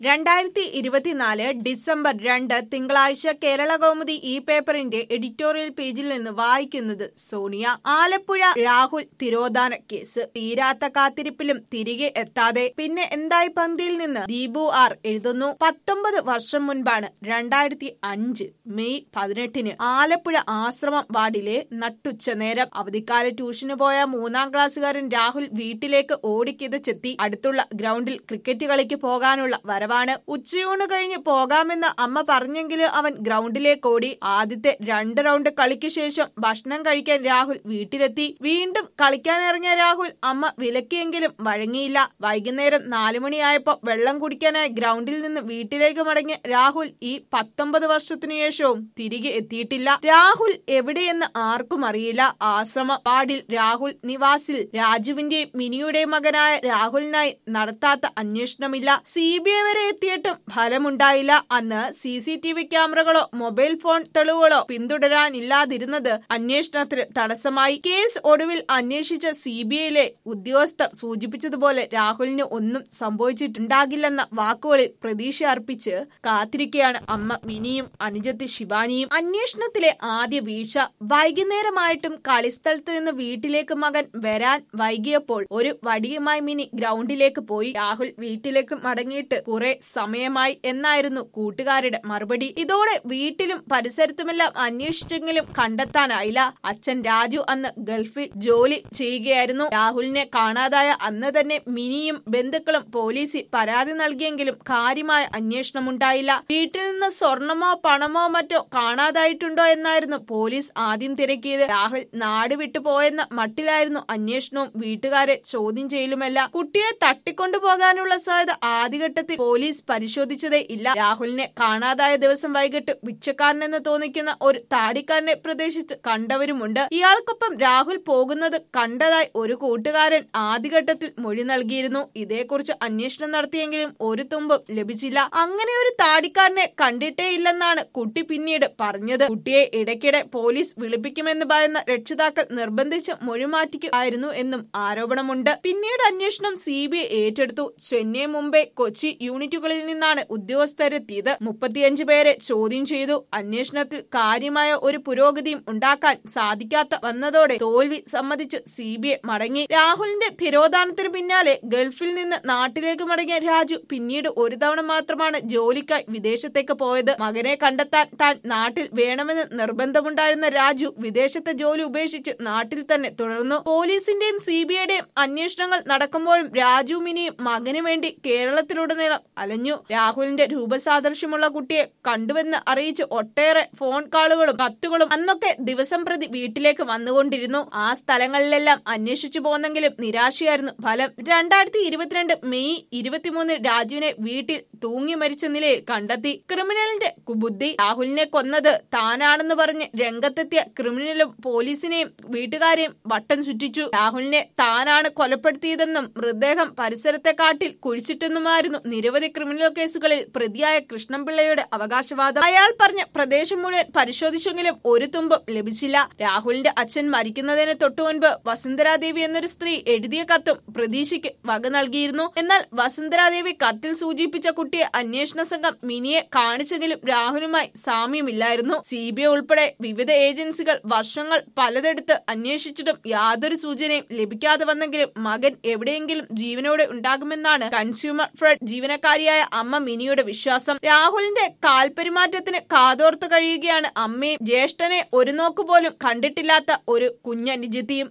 രണ്ടായിരത്തി ഇരുപത്തിനാല് ഡിസംബർ രണ്ട് തിങ്കളാഴ്ച കേരള കൗമുദി ഈ പേപ്പറിന്റെ എഡിറ്റോറിയൽ പേജിൽ നിന്ന് വായിക്കുന്നത് സോണിയ ആലപ്പുഴ രാഹുൽ തിരോധാന കേസ് തീരാത്ത കാത്തിരിപ്പിലും തിരികെ എത്താതെ പിന്നെ എന്തായി പന്തിയിൽ നിന്ന് ദീപു ആർ എഴുതുന്നു പത്തൊമ്പത് വർഷം മുൻപാണ് രണ്ടായിരത്തി അഞ്ച് മെയ് പതിനെട്ടിന് ആലപ്പുഴ ആശ്രമം വാർഡിലെ നട്ടുച്ച നേരം അവധിക്കാല ട്യൂഷന് പോയ മൂന്നാം ക്ലാസ്സുകാരൻ രാഹുൽ വീട്ടിലേക്ക് ഓടിക്കിതച്ചെത്തി അടുത്തുള്ള ഗ്രൗണ്ടിൽ ക്രിക്കറ്റ് കളിക്ക് പോകാനുള്ള വരവാണ് ഉച്ചയൂണ് കഴിഞ്ഞ് പോകാമെന്ന് അമ്മ പറഞ്ഞെങ്കിലും അവൻ ഗ്രൗണ്ടിലേക്ക് ഓടി ആദ്യത്തെ രണ്ട് റൗണ്ട് കളിക്ക് ശേഷം ഭക്ഷണം കഴിക്കാൻ രാഹുൽ വീട്ടിലെത്തി വീണ്ടും കളിക്കാനിറങ്ങിയ രാഹുൽ അമ്മ വിലക്കിയെങ്കിലും വഴങ്ങിയില്ല വൈകുന്നേരം നാലുമണിയായപ്പോ വെള്ളം കുടിക്കാനായി ഗ്രൗണ്ടിൽ നിന്ന് വീട്ടിലേക്ക് മടങ്ങിയ രാഹുൽ ഈ പത്തൊമ്പത് വർഷത്തിനു ശേഷവും തിരികെ എത്തിയിട്ടില്ല രാഹുൽ എവിടെയെന്ന് ആർക്കും അറിയില്ല ആശ്രമ വാർഡിൽ രാഹുൽ നിവാസിൽ രാജുവിന്റെയും മിനിയുടെയും മകനായ രാഹുലിനായി നടത്താത്ത അന്വേഷണമില്ല സി ബി ഐ വരെ എത്തിയിട്ടും ഫലമുണ്ടായില്ല അന്ന് സി സി ടി വി ക്യാമറകളോ മൊബൈൽ ഫോൺ തെളിവുകളോ പിന്തുടരാനില്ലാതിരുന്നത് അന്വേഷണത്തിന് തടസ്സമായി കേസ് ഒടുവിൽ അന്വേഷിച്ച സി ബി ഐയിലെ ഉദ്യോഗസ്ഥർ സൂചിപ്പിച്ചതുപോലെ രാഹുലിന് ഒന്നും സംഭവിച്ചിട്ടുണ്ടാകില്ലെന്ന വാക്കുകളിൽ പ്രതീക്ഷ അർപ്പിച്ച് കാത്തിരിക്കുകയാണ് അമ്മ മിനിയും അനുജത്തി ശിവാനിയും അന്വേഷണത്തിലെ ആദ്യ വീഴ്ച വൈകുന്നേരമായിട്ടും കളിസ്ഥലത്ത് നിന്ന് വീട്ടിലേക്ക് മകൻ വരാൻ വൈകിയപ്പോൾ ഒരു വടിയുമായി മിനി ഗ്രൗണ്ടിലേക്ക് പോയി രാഹുൽ വീട്ടിലേക്ക് മടങ്ങിയിട്ട് കുറെ സമയമായി എന്നായിരുന്നു കൂട്ടുകാരുടെ മറുപടി ഇതോടെ വീട്ടിലും പരിസരത്തുമെല്ലാം അന്വേഷിച്ചെങ്കിലും കണ്ടെത്താനായില്ല അച്ഛൻ രാജു അന്ന് ഗൾഫിൽ ജോലി ചെയ്യുകയായിരുന്നു രാഹുലിനെ കാണാതായ അന്ന് തന്നെ മിനിയും ബന്ധുക്കളും പോലീസിൽ പരാതി നൽകിയെങ്കിലും കാര്യമായ അന്വേഷണമുണ്ടായില്ല വീട്ടിൽ നിന്ന് സ്വർണമോ പണമോ മറ്റോ കാണാതായിട്ടുണ്ടോ എന്നായിരുന്നു പോലീസ് ആദ്യം തിരക്കിയത് രാഹുൽ നാട് വിട്ടുപോയെന്ന മട്ടിലായിരുന്നു അന്വേഷണവും വീട്ടുകാരെ ചോദ്യം ചെയ്യലുമല്ല കുട്ടിയെ തട്ടിക്കൊണ്ടുപോകാനുള്ള സാധ്യത ആദ്യഘട്ടത്തിൽ പോലീസ് പരിശോധിച്ചതേ ഇല്ല രാഹുലിനെ കാണാതായ ദിവസം വൈകിട്ട് ഭിക്ഷക്കാരനെന്ന് തോന്നിക്കുന്ന ഒരു താടിക്കാരനെ പ്രദേശിച്ച് കണ്ടവരുമുണ്ട് ഇയാൾക്കൊപ്പം രാഹുൽ പോകുന്നത് കണ്ടതായി ഒരു കൂട്ടുകാരൻ ആദ്യഘട്ടത്തിൽ മൊഴി നൽകിയിരുന്നു ഇതേക്കുറിച്ച് അന്വേഷണം നടത്തിയെങ്കിലും ഒരു തുമ്പും ലഭിച്ചില്ല അങ്ങനെ ഒരു താടിക്കാരനെ കണ്ടിട്ടേ ഇല്ലെന്നാണ് കുട്ടി പിന്നീട് പറഞ്ഞത് കുട്ടിയെ ഇടയ്ക്കിടെ പോലീസ് വിളിപ്പിക്കുമെന്ന് ഭയന്ന രക്ഷിതാക്കൾ നിർബന്ധിച്ച് മൊഴി മാറ്റിക്കുമായിരുന്നു എന്നും ആരോപണമുണ്ട് പിന്നീട് അന്വേഷണം സി ബി ഐ ഏറ്റെടുത്തു ചെന്നൈ മുംബൈ കൊച്ചി യൂണിറ്റുകളിൽ നിന്നാണ് ഉദ്യോഗസ്ഥരെത്തിയത് മുപ്പത്തിയഞ്ച് പേരെ ചോദ്യം ചെയ്തു അന്വേഷണത്തിൽ കാര്യമായ ഒരു പുരോഗതിയും ഉണ്ടാക്കാൻ സാധിക്കാത്ത വന്നതോടെ തോൽവി സമ്മതിച്ച് സി ബി ഐ മടങ്ങി രാഹുലിന്റെ തിരോധാനത്തിന് പിന്നാലെ ഗൾഫിൽ നിന്ന് നാട്ടിലേക്ക് മടങ്ങിയ രാജു പിന്നീട് ഒരു തവണ മാത്രമാണ് ജോലിക്കായി വിദേശത്തേക്ക് പോയത് മകനെ കണ്ടെത്താൻ താൻ നാട്ടിൽ വേണമെന്ന് നിർബന്ധമുണ്ടായിരുന്ന രാജു വിദേശത്തെ ജോലി ഉപേക്ഷിച്ച് നാട്ടിൽ തന്നെ തുടർന്നു പോലീസിന്റെയും സി ബി ഐയുടെയും അന്വേഷണങ്ങൾ നടക്കുമ്പോഴും രാജു മിനിയും മകന് വേണ്ടി കേരളത്തിലുടനീളം അലഞ്ഞു രാഹുലിന്റെ രൂപസാദൃശ്യമുള്ള കുട്ടിയെ കണ്ടുവെന്ന് അറിയിച്ച് ഒട്ടേറെ ഫോൺ കോളുകളും കത്തുകളും അന്നൊക്കെ ദിവസം പ്രതി വീട്ടിലേക്ക് വന്നുകൊണ്ടിരുന്നു ആ സ്ഥലങ്ങളിലെല്ലാം അന്വേഷിച്ചു പോന്നെങ്കിലും നിരാശയായിരുന്നു ഫലം രണ്ടായിരത്തി ഇരുപത്തിരണ്ട് മെയ് ഇരുപത്തിമൂന്നിൽ രാജുവിനെ വീട്ടിൽ തൂങ്ങി മരിച്ച നിലയിൽ കണ്ടെത്തി ക്രിമിനലിന്റെ കുബുദ്ധി രാഹുലിനെ കൊന്നത് താനാണെന്ന് പറഞ്ഞ് രംഗത്തെത്തിയ ക്രിമിനലും പോലീസിനെയും വീട്ടുകാരെയും വട്ടം ചുറ്റിച്ചു രാഹുലിനെ താനാണ് കൊലപ്പെടുത്തിയതെന്നും മൃതദേഹം പരിസരത്തെ കാട്ടിൽ കുഴിച്ചിട്ടെന്നുമായിരുന്നു നിരവധി ക്രിമിനൽ കേസുകളിൽ പ്രതിയായ കൃഷ്ണൻപിള്ളയുടെ അവകാശവാദം അയാൾ പറഞ്ഞ പ്രദേശം മുഴുവൻ പരിശോധിച്ചെങ്കിലും ഒരു തുമ്പും ലഭിച്ചില്ല രാഹുലിന്റെ അച്ഛൻ മരിക്കുന്നതിന് തൊട്ടു മുൻപ് വസുന്ധരാദേവി എന്നൊരു സ്ത്രീ എഴുതിയ കത്തും പ്രതീക്ഷയ്ക്ക് വക നൽകിയിരുന്നു എന്നാൽ വസുന്ധരാദേവി കത്തിൽ സൂചിപ്പിച്ച കുട്ടിയെ അന്വേഷണ സംഘം മിനിയെ കാണിച്ചെങ്കിലും രാഹുലുമായി സാമ്യമില്ലായിരുന്നു സി ബി ഐ ഉൾപ്പെടെ വിവിധ ഏജൻസികൾ വർഷങ്ങൾ പലതെടുത്ത് അന്വേഷിച്ചിട്ടും യാതൊരു സൂചനയും ലഭിക്കാതെ വന്നെങ്കിലും മകൻ എവിടെയെങ്കിലും ജീവനോടെ ഉണ്ടാകുമെന്നാണ് കൺസ്യൂമർ ഫ്രഡ് ജീവനക്കാരിയായ അമ്മ മിനിയുടെ വിശ്വാസം രാഹുലിന്റെ കാൽപെരുമാറ്റത്തിന് കാതോർത്ത് കഴിയുകയാണ് അമ്മയും ജ്യേഷ്ഠനെ ഒരു നോക്കുപോലും കണ്ടിട്ടില്ലാത്ത ഒരു കുഞ്ഞനുജത്തിയും